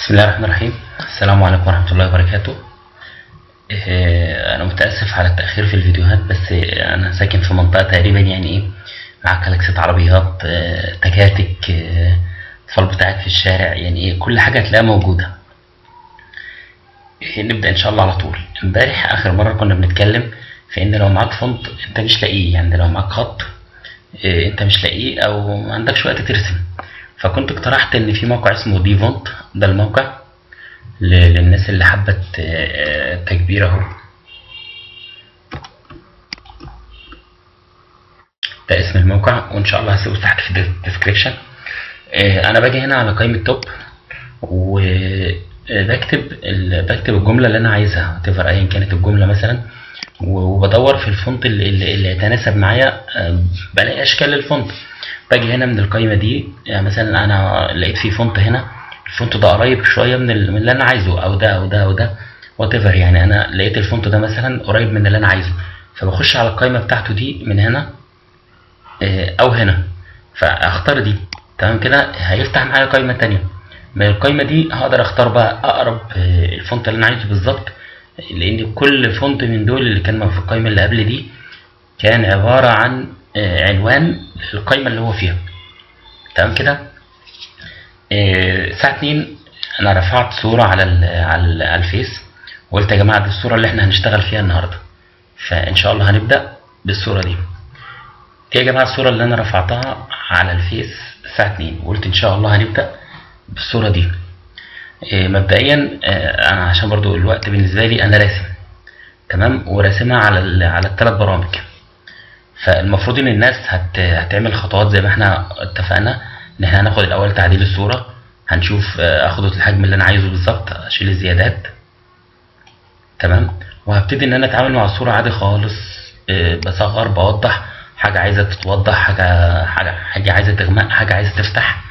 بسم الله الرحمن الرحيم السلام عليكم ورحمة الله وبركاته إيه، أنا متأسف على التأخير في الفيديوهات بس أنا ساكن في منطقة تقريبا يعني إيه مع كلاكسة عربيات آه، تكاتك آه، أطفال بتاعك في الشارع يعني إيه كل حاجة هتلاقيها موجودة إيه، نبدأ إن شاء الله على طول امبارح آخر مرة كنا بنتكلم في إن لو معاك فونت أنت مش لاقيه يعني لو معاك خط إيه، أنت مش لاقيه أو ما عندكش وقت ترسم فكنت اقترحت ان في موقع اسمه دي فونت ده الموقع ل- للناس اللي حابه ت- آه، تكبير اهو ده اسم الموقع وان شاء الله هسيبه تحت في الديسكريبشن انا باجي هنا على قائمه توب وبكتب ال- بكتب الجمله اللي انا عايزها تفر ايا كانت الجمله مثلا و- وبدور في الفونت اللي, اللي اللي يتناسب معايا آه، بلاقي اشكال الفونت باجي هنا من القائمه دي يعني مثلا انا لقيت في فونت هنا الفونت ده قريب شويه من, ال- من اللي انا عايزه او ده او ده او ده وات ايفر يعني انا لقيت الفونت ده مثلا قريب من اللي انا عايزه فبخش على القائمه بتاعته دي من هنا آه، او هنا فاختار دي تمام كده هيفتح معايا قائمه تانية من القائمه دي هقدر اختار بقى اقرب آه، الفونت اللي انا عايزه بالظبط لان كل فونت من دول اللي كان في القائمه اللي قبل دي كان عباره عن آه، عنوان القائمه اللي هو فيها تمام كده آه، الساعه 2 انا رفعت صوره على ال على, ال على الفيس وقلت يا جماعه دي الصوره اللي احنا هنشتغل فيها النهارده فان شاء الله هنبدا بالصوره دي دي يا جماعه الصوره اللي انا رفعتها على الفيس الساعه 2 وقلت ان شاء الله هنبدا بالصوره دي آه، مبدئيا آه، انا عشان برضو الوقت بالنسبه لي انا راسم تمام وراسمها على ال على الثلاث برامج فالمفروض ان الناس هت... هتعمل خطوات زي ما احنا اتفقنا ان احنا هناخد الاول تعديل الصوره هنشوف آه، اخد الحجم اللي انا عايزه بالظبط اشيل الزيادات تمام وهبتدي ان انا اتعامل مع الصوره عادي خالص آه، بصغر بوضح حاجه عايزه تتوضح حاجه حاجه حاجه عايزه تغمق حاجه عايزه تفتح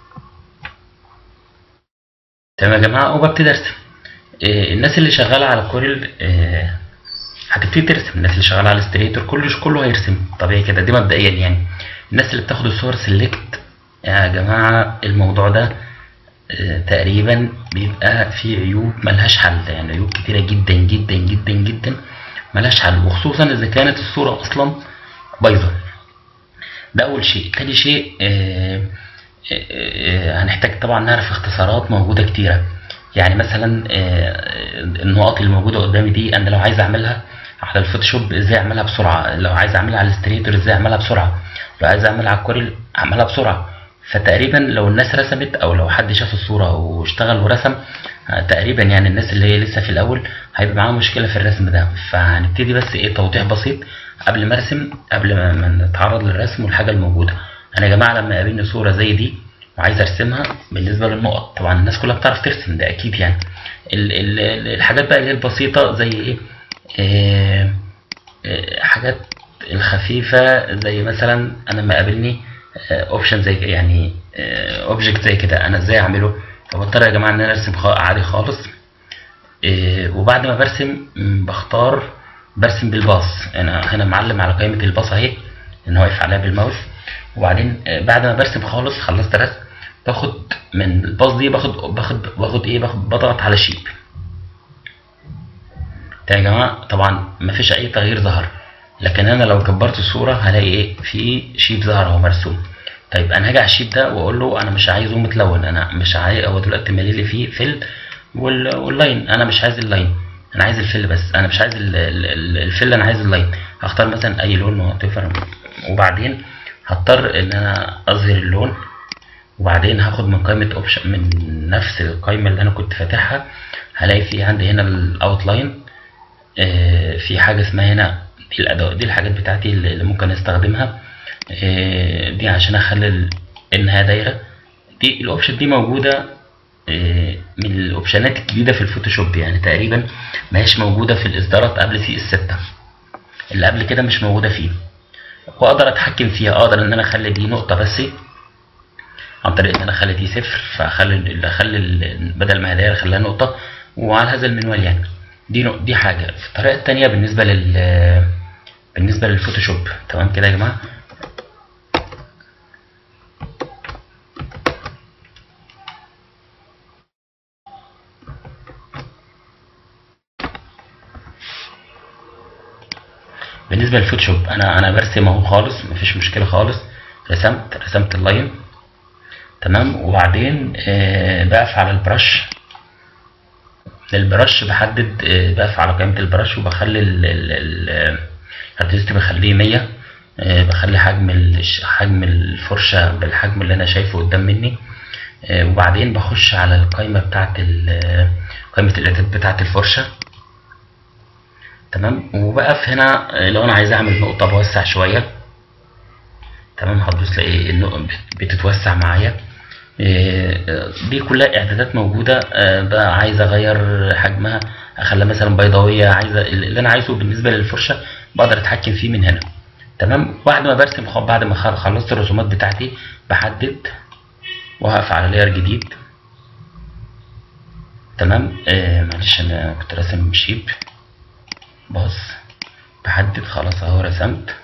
تمام يا جماعه وببتدي ارسم آه، الناس اللي شغاله على كوريل آه، هتبتدي ترسم الناس اللي شغاله على ستريتور كله كله هيرسم طبيعي كده دي مبدئيا يعني الناس اللي بتاخد الصور سيلكت يا جماعه الموضوع ده آه، تقريبا بيبقى فيه عيوب ملهاش حل يعني عيوب كتيره جدا جدا جدا جدا ملهاش حل وخصوصا اذا كانت الصوره اصلا بايظه ده اول شيء تاني شيء آه، آه، آه، هنحتاج طبعا نعرف اختصارات موجوده كتيره يعني مثلا آه، النقط اللي موجوده قدامي دي انا لو عايز اعملها على الفوتوشوب ازاي اعملها بسرعه لو عايز اعملها على الستريتور ازاي اعملها بسرعه لو عايز اعملها على الكوريل اعملها بسرعه فتقريبا لو الناس رسمت او لو حد شاف الصوره واشتغل ورسم آه، تقريبا يعني الناس اللي هي لسه في الاول هيبقى معاها مشكله في الرسم ده فهنبتدي بس ايه توضيح بسيط قبل ما ارسم قبل ما ما نتعرض للرسم والحاجه الموجوده انا يا جماعه لما قابلني صوره زي دي وعايز ارسمها بالنسبه للنقط طبعا الناس كلها بتعرف ترسم ده اكيد يعني ال ال ال- الحاجات بقى اللي هي البسيطه زي ايه آه، آه، حاجات الخفيفه زي مثلا انا لما قابلني اوبشن زي كده، يعني اوبجكت زي كده انا ازاي اعمله فبضطر يا جماعه ان انا ارسم خ- عادي خالص آه، وبعد ما برسم م، بختار برسم بالباص انا هنا معلم على قائمه الباص اهي ان هو يقف عليها بالماوس وبعدين آه، بعد ما برسم خالص خلصت رسم باخد من الباص دي باخد باخد باخد ايه باخد بضغط على شيب ده يا جماعه طبعا مفيش اي تغيير ظهر لكن انا لو كبرت الصوره هلاقي ايه في شيب ظهر اهو مرسوم طيب انا هاجي على الشيب ده واقول له انا مش عايزه متلون انا مش عايز هو دلوقتي مالي لي فيه فيل وال- واللاين انا مش عايز اللاين انا عايز الفيل بس انا مش عايز ال- ال- ال- الفيل انا عايز اللاين هختار مثلا اي لون وهتفر وبعدين هضطر ان انا اظهر اللون وبعدين هاخد من قائمة اوبشن من نفس القائمة اللي انا كنت فاتحها هلاقي في عندي هنا الاوتلاين في حاجة اسمها هنا دي الادوات دي الحاجات بتاعتي اللي اللي ممكن استخدمها آه، دي عشان اخلي ال- انها دايرة دي الاوبشن دي موجودة آه، من الاوبشنات الجديدة في الفوتوشوب يعني تقريبا ما هيش موجودة في الاصدارات قبل سي اس 6 اللي قبل كده مش موجودة فيه واقدر اتحكم فيها اقدر ان انا اخلي دي نقطة بس عن طريق ان انا اخلي دي صفر فاخلي ال- اخلي ال- بدل ما هي دايره اخليها نقطه وعلى هذا المنوال يعني دي نق- دي حاجه الطريقه الثانيه بالنسبه لل بالنسبه للفوتوشوب تمام كده يا جماعه بالنسبه للفوتوشوب انا انا برسم اهو خالص مفيش مشكله خالص رسمت رسمت اللاين تمام وبعدين آه بقف على البرش البرش بحدد آه بقف على قيمه البرش وبخلي الهاردست بخليه 100 آه بخلي حجم الش- حجم الفرشه بالحجم اللي انا شايفه قدام مني آه وبعدين بخش على القائمه بتاعه ال- قائمه الاعداد بتاعه الفرشه تمام وبقف هنا آه، لو انا عايز اعمل نقطه بوسع شويه تمام هتبص تلاقي النقط بتتوسع معايا آه، دي كلها اعدادات موجوده آه، بقى عايز اغير حجمها اخليها مثلا بيضاويه عايزه اللي انا عايزه بالنسبه للفرشه بقدر اتحكم فيه من هنا تمام بعد ما برسم خ- بعد ما خ- خلصت الرسومات بتاعتي بحدد وهقف على لاير جديد تمام آه معلش انا كنت راسم شيب بص بحدد خلاص اهو رسمت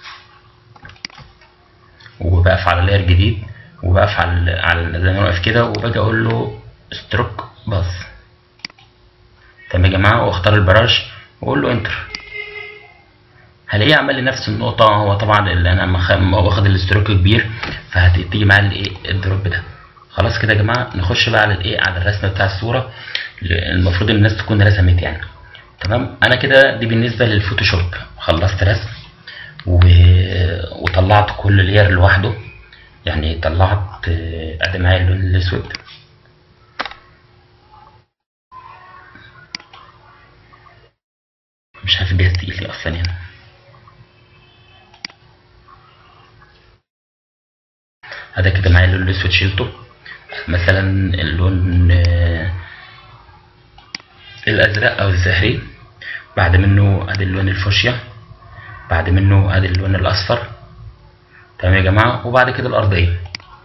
وبقف على لاير جديد وبقف على على زي ما أنا واقف كده وباجي اقول له ستروك باص تمام يا جماعه واختار البراش واقول له انتر هلاقيه عمل لي نفس النقطة هو طبعا اللي انا مخ- واخد الاستروك كبير فهتيجي معايا الايه الدروب ده خلاص كده يا جماعة نخش بقى على الايه على الرسم بتاع الصورة اللي المفروض الناس تكون رسمت يعني تمام انا كده دي بالنسبة للفوتوشوب خلصت رسم و... وطلعت كل لير لوحده يعني طلعت آه، ادي معايا اللون الاسود مش عارف الجهاز تقيل ليه اصلا هنا هذا كده معايا اللون الاسود شيلته مثلا اللون آه، الازرق او الزهري بعد منه ادي اللون الفوشيا بعد منه ادي اللون الاصفر تمام يا جماعه وبعد كده الارضيه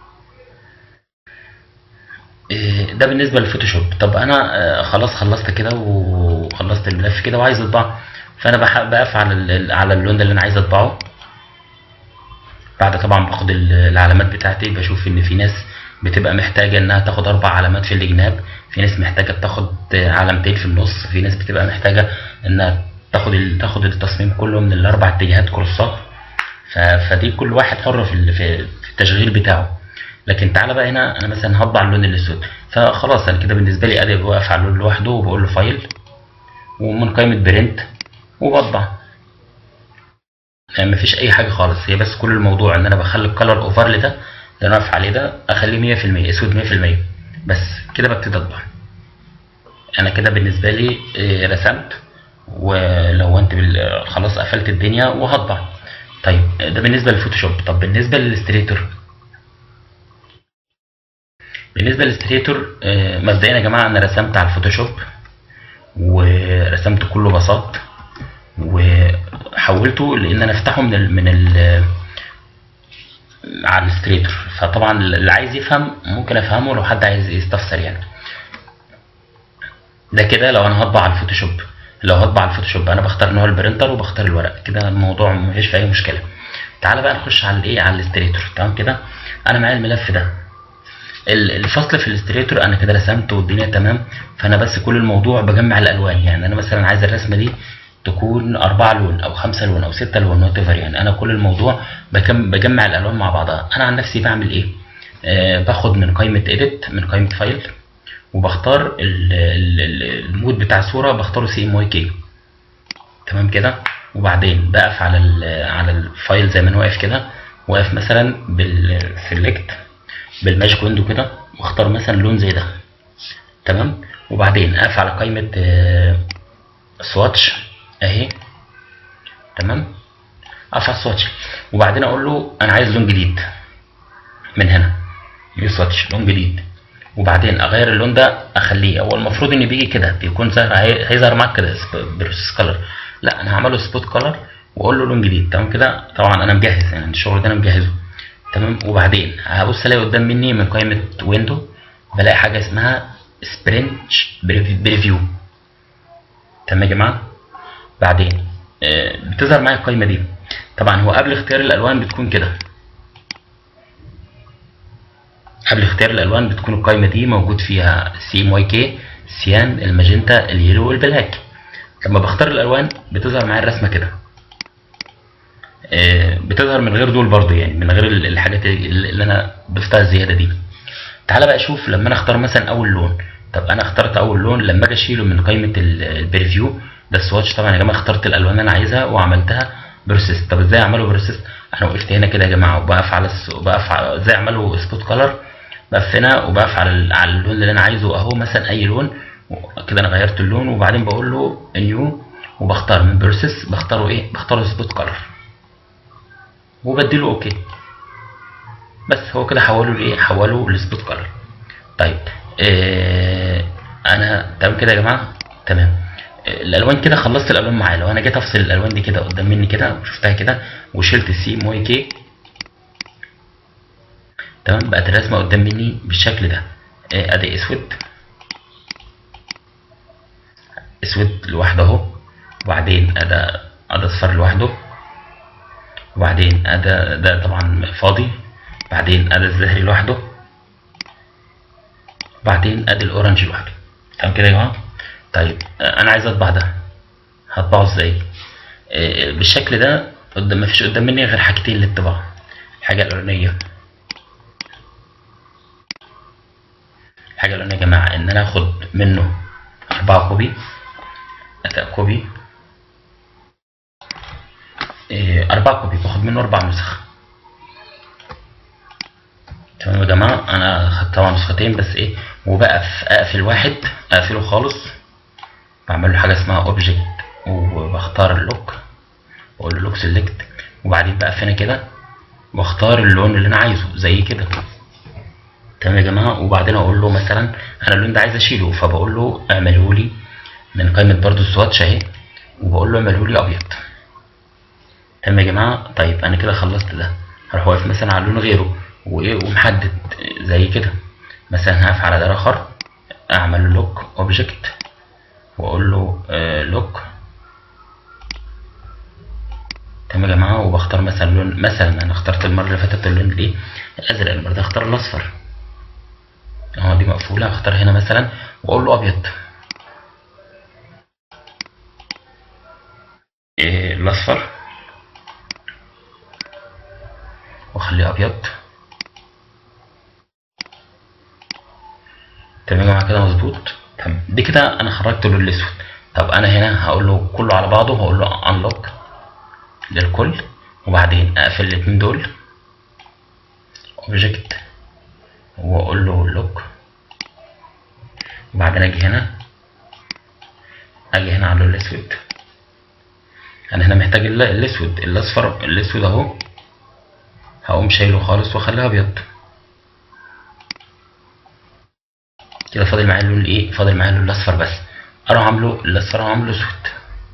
إيه، ده بالنسبه للفوتوشوب طب انا آه، خلاص خلصت كده وخلصت الملف كده وعايز اطبعه فانا بح- بقف على ال- على اللون اللي انا عايز اطبعه بعد طبعا باخد ال- العلامات بتاعتي بشوف ان في ناس بتبقى محتاجه انها تاخد اربع علامات في الجناب في ناس محتاجه تاخد علامتين في النص في ناس بتبقى محتاجه انها تاخد ال- تاخد التصميم كله من الاربع اتجاهات كروسات ف- فدي كل واحد حر في ال- في في التشغيل بتاعه لكن تعالى بقى هنا انا مثلا هطبع اللون الاسود فخلاص انا كده بالنسبه لي ادي واقف على اللون لوحده وبقول له فايل ومن قائمه برنت وبطبع يعني مفيش اي حاجه خالص هي بس كل الموضوع ان انا بخلي الكالر اوفرلي ده اللي انا واقف عليه ده اخليه 100% اسود 100% بس كده ببتدي اطبع انا كده بالنسبه لي آه، رسمت ولو انت بال- خلاص قفلت الدنيا وهطبع طيب ده بالنسبه للفوتوشوب طب بالنسبه للستريتور بالنسبه للستريتور آه، مبدئيا يا جماعه انا رسمت على الفوتوشوب ورسمت كله بساط وحولته لان انا افتحه من ال من ال على الستريتور فطبعا اللي عايز يفهم ممكن افهمه لو حد عايز يستفسر يعني ده كده لو انا هطبع على الفوتوشوب لو هطبع على الفوتوشوب انا بختار نوع البرينتر وبختار الورق كده الموضوع مفيش فيه اي مشكله تعالى بقى نخش على الايه على الاستريتور تمام كده انا معايا الملف ده ال- الفصل في الاستريتور انا كده رسمت والدنيا تمام فانا بس كل الموضوع بجمع الالوان يعني انا مثلا عايز الرسمه دي تكون أربعة لون أو خمسة لون أو ستة لون وات يعني أنا كل الموضوع بكم بجمع الألوان مع بعضها أنا عن نفسي بعمل إيه؟ آه باخد من قائمة إيديت من قائمة فايل وبختار ال- ال- ال- المود بتاع الصورة بختاره سي ام واي كي تمام كده وبعدين بقف على ال- على الفايل زي ما انا واقف كده واقف مثلا بالسلكت بالماجيك ويندو كده واختار مثلا لون زي ده تمام وبعدين اقف على قائمة آه، سواتش اهي تمام اقف على السواتش وبعدين اقول له انا عايز لون جديد من هنا يو سواتش لون جديد وبعدين اغير اللون ده اخليه هو المفروض ان بيجي كده بيكون ظاهر هي- هيظهر معاك كده بروسيس كلر لا انا هعمله سبوت كلر واقول له لون جديد تمام كده طبعا انا مجهز يعني الشغل ده انا مجهزه تمام وبعدين هبص الاقي قدام مني من قائمه ويندو بلاقي حاجه اسمها سبرنش بريفيو تمام يا جماعه بعدين آه، بتظهر معايا القائمه دي طبعا هو قبل اختيار الالوان بتكون كده قبل اختيار الالوان بتكون القائمه دي موجود فيها سي ام واي كي سيان الماجنتا اليلو والبلاك لما بختار الالوان بتظهر معايا الرسمه كده آه، بتظهر من غير دول برضو يعني من غير ال- الحاجات اللي اللي انا ضفتها زياده دي تعالى بقى شوف لما انا اختار مثلا اول لون طب انا اخترت اول لون لما اجي اشيله من قائمه ال- البريفيو ده السواتش طبعا يا جماعه اخترت الالوان اللي انا عايزها وعملتها بروسيس طب ازاي اعمله بروسيس انا وقفت هنا كده يا جماعه وبقف على الس... وبقف على ازاي اعمله سبوت كلر بقف هنا وبقف على ال... على اللون اللي انا عايزه اهو مثلا اي لون كده انا غيرت اللون وبعدين بقول له نيو وبختار من بروسيس بختاره ايه بختاره سبوت كلر وبديله اوكي بس هو كده حوله لايه حوله لسبوت كلر طيب آه انا تمام كده يا جماعه تمام آه، الالوان كده خلصت الالوان معايا لو انا جيت افصل الالوان دي كده قدام مني كده وشفتها كده وشلت السي موي كي تمام بقت الرسمه قدام مني بالشكل ده آه، ادي اسود اسود لوحده اهو وبعدين ادي ادي اصفر لوحده وبعدين ادي ده طبعا فاضي بعدين ادي الزهري لوحده بعدين ادي الاورنج لوحده تمام كده يا جماعه طيب آه، انا عايز اطبع ده هطبعه ازاي آه، بالشكل ده قدام مفيش قدام مني غير حاجتين للطباعه الحاجه الاولانيه الحاجه الاولانيه يا جماعه ان انا اخد منه أربعة كوبي أداء كوبي إيه، أربعة كوبي باخد منه أربع نسخ تمام يا جماعة أنا خدت طبعا نسختين بس إيه وبقف أقفل واحد أقفله خالص بعمل له حاجة اسمها أوبجكت وبختار اللوك وأقول له لوك سيلكت وبعدين بقف هنا كده واختار اللون اللي أنا عايزه زي كده تمام يا جماعة وبعدين أقول له مثلا أنا اللون ده عايز أشيله فبقول له اعمله لي من قائمة برضو السواتش أهي وبقول له اعمله لي أبيض تمام يا جماعة طيب أنا كده خلصت ده هروح واقف مثلا على لون غيره وإيه ومحدد زي كده مثلا هقف على ده آخر أعمل له لوك أوبجكت وأقول له لوك تمام يا جماعة وبختار مثلا لون مثلا أنا اخترت المرة اللي فاتت اللون الإيه الأزرق المرة دي هختار الأصفر اهو دي مقفولة هختار هنا مثلا وأقول له أبيض إيه الأصفر واخليه ابيض تمام يا جماعه كده مظبوط تمام دي كده انا خرجت له الاسود طب انا هنا هقول له كله على بعضه هقول له انلوك للكل وبعدين اقفل الاتنين دول اوبجكت واقول له لوك وبعدين اجي هنا اجي هنا على اللون الاسود انا هنا محتاج ال- الاسود الاصفر الاسود اهو هقوم شايله خالص واخليه ابيض كده فاضل معايا اللون الايه فاضل معايا اللون الاصفر بس اروح عامله الاصفر اروح عامله اسود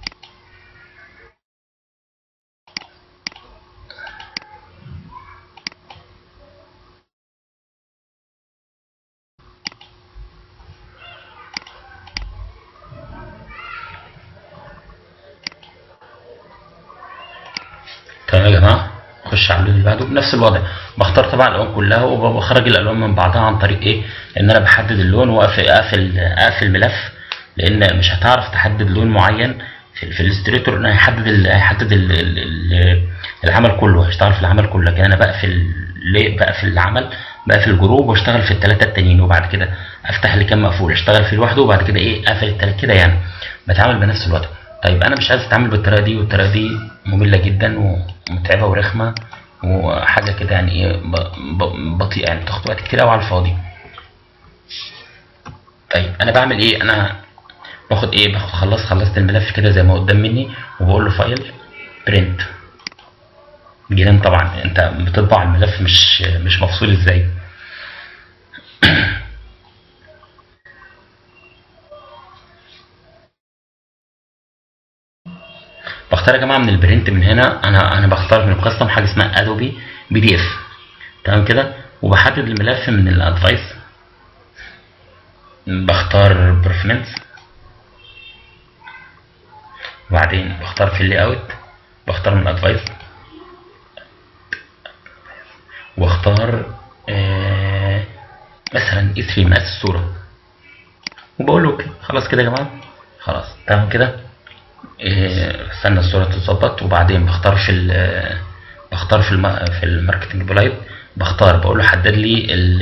تمام يا جماعه اخش على اللون اللي بعده بنفس الوضع بختار طبعا الالوان كلها وبخرج الالوان من بعضها عن طريق ايه ان انا بحدد اللون واقفل اقفل اقفل ملف لان مش هتعرف تحدد لون معين في, في الاستريتور ان هيحدد ال هيحدد ال ال ال العمل كله هيشتغل في العمل كله لكن انا بقفل ليه بقفل العمل بقفل الجروب واشتغل في الثلاثه التانيين وبعد كده افتح اللي كان مقفول اشتغل فيه لوحده وبعد كده ايه اقفل الثلاثه كده يعني بتعامل بنفس الوضع طيب انا مش عايز اتعامل بالطريقه دي والطريقه دي ممله جدا ومتعبه ورخمه وحاجه كده يعني ايه ب- ب- بطيئه يعني بتاخد وقت كتير قوي على الفاضي طيب انا بعمل ايه انا باخد ايه باخد خلاص خلصت الملف كده زي ما قدام مني وبقول له فايل برنت جنان طبعا انت بتطبع الملف مش مش مفصول ازاي بختار يا جماعه من البرنت من هنا انا انا بختار من القسم حاجه اسمها ادوبي بي دي اف تمام كده وبحدد الملف من الادفايس بختار برفرنس وبعدين بختار في اللي اوت بختار من الادفايس واختار آه مثلا قيس في مقاس الصوره وبقول له اوكي خلاص كده يا جماعه خلاص تمام كده إيه، استنى الصورة تتظبط وبعدين بختار في ال بختار في الم... في الماركتنج بلايب بختار بقول له حدد لي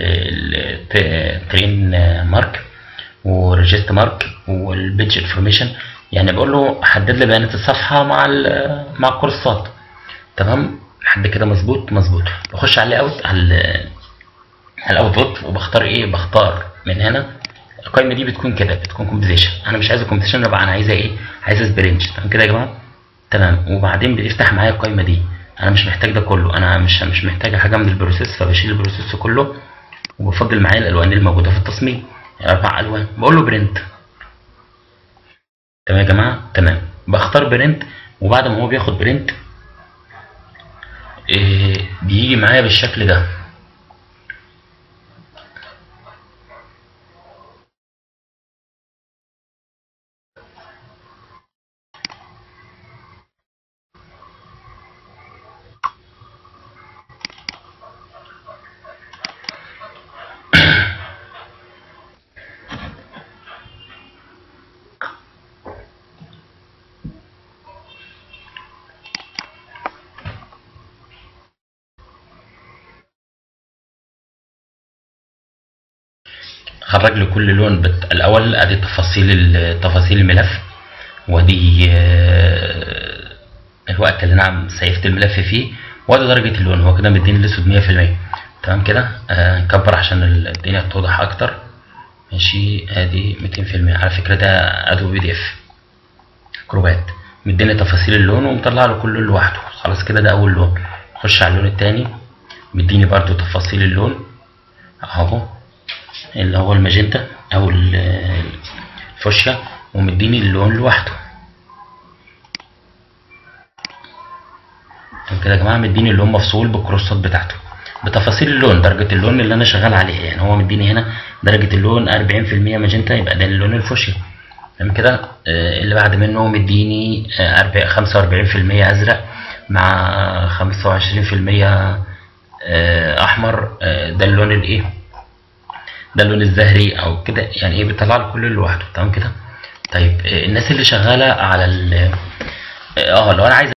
الترين مارك وريجست مارك والبيج انفورميشن يعني بقول له حدد لي بيانات الصفحه مع ال... مع الكورسات تمام لحد كده مظبوط مظبوط بخش على اوت على على الاوتبوت وبختار ايه بختار من هنا القائمه دي بتكون كده بتكون كومبوزيشن انا مش عايز الكومبوزيشن يبقى انا عايزه ايه عايزه سبرنج تمام كده يا جماعه تمام وبعدين بيفتح معايا القائمه دي انا مش محتاج ده كله انا مش مش محتاج حاجه من البروسيس فبشيل البروسيس كله وبفضل معايا الالوان الموجوده في التصميم اربع الوان بقول له برنت تمام يا جماعه تمام بختار برنت وبعد ما هو بياخد برنت إيه بيجي معايا بالشكل ده خرج لي كل لون بت... الاول ادي تفاصيل ال- تفاصيل الملف ودي آه، الوقت اللي انا سيفت الملف فيه وادي درجه اللون هو كده مديني الاسود 100% تمام كده آه، نكبر عشان الدنيا توضح اكتر ماشي ادي 200% على فكره ده ادوبي بي دي اف كروبات مديني تفاصيل اللون ومطلع له كل لون لوحده خلاص كده ده اول لون نخش على اللون التاني مديني برضو تفاصيل اللون اهو اللي هو الماجنتا او ال- الفوشيا ومديني اللون لوحده تمام كده يا جماعه مديني اللون مفصول بالكروسات بتاعته بتفاصيل اللون درجه اللون اللي انا شغال عليها يعني هو مديني هنا درجه اللون 40% ماجنتا يبقى ده اللون الفوشيا تمام كده آه، اللي بعد منه مديني آه، أربع- 45% ازرق مع 25% آه، احمر آه، ده اللون الايه ده اللون الزهري او كده يعني ايه بيطلع لي كل اللون لوحده تمام كده طيب آه، الناس اللي شغاله على ال اه لو انا عايز